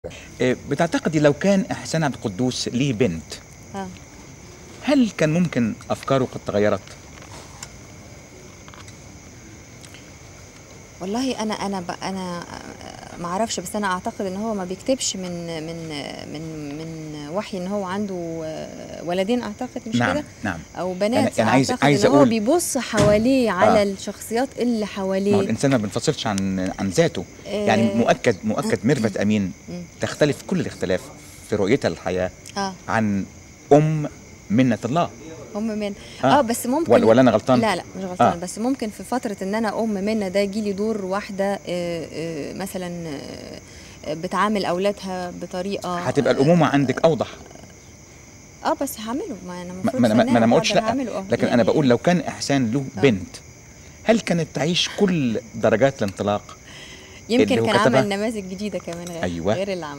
إيه، بتعتقدي لو كان احسان عبد القدوس ليه بنت اه هل كان ممكن افكاره قد تغيرت والله انا انا ب... انا ما اعرفش بس انا اعتقد ان هو ما بيكتبش من من من من وحي ان هو عنده ولدين اعتقد مش نعم كده نعم او بنات أنا- أنا عايز- اعتقد عايز ان هو أقول- بيبص حواليه على آه. الشخصيات اللي ما هو حواليه الانسان ما بينفصلش عن عن ذاته يعني آه. مؤكد مؤكد ميرفت امين مم. تختلف كل الاختلاف في رؤيتها للحياه اه عن ام منة الله ام من آه. اه, بس ممكن ولا, ولا انا غلطان لا لا مش غلطان آه. آه. بس ممكن في فتره ان انا ام منى ده يجي لي دور واحده آه، آه، مثلا آه، بتعامل اولادها بطريقه هتبقى الامومه عندك اوضح اه بس هعمله ما انا ما المفروض ما انا ما فنانة انا ما قلتش وهقدر لا هعمله، آه. لكن انا يعني بقول لو كان احسان له آه. بنت هل كانت تعيش كل درجات الانطلاق يمكن اللي هو كان كتبها؟ عمل نماذج جديده كمان غير أيوة. غير اللي عمل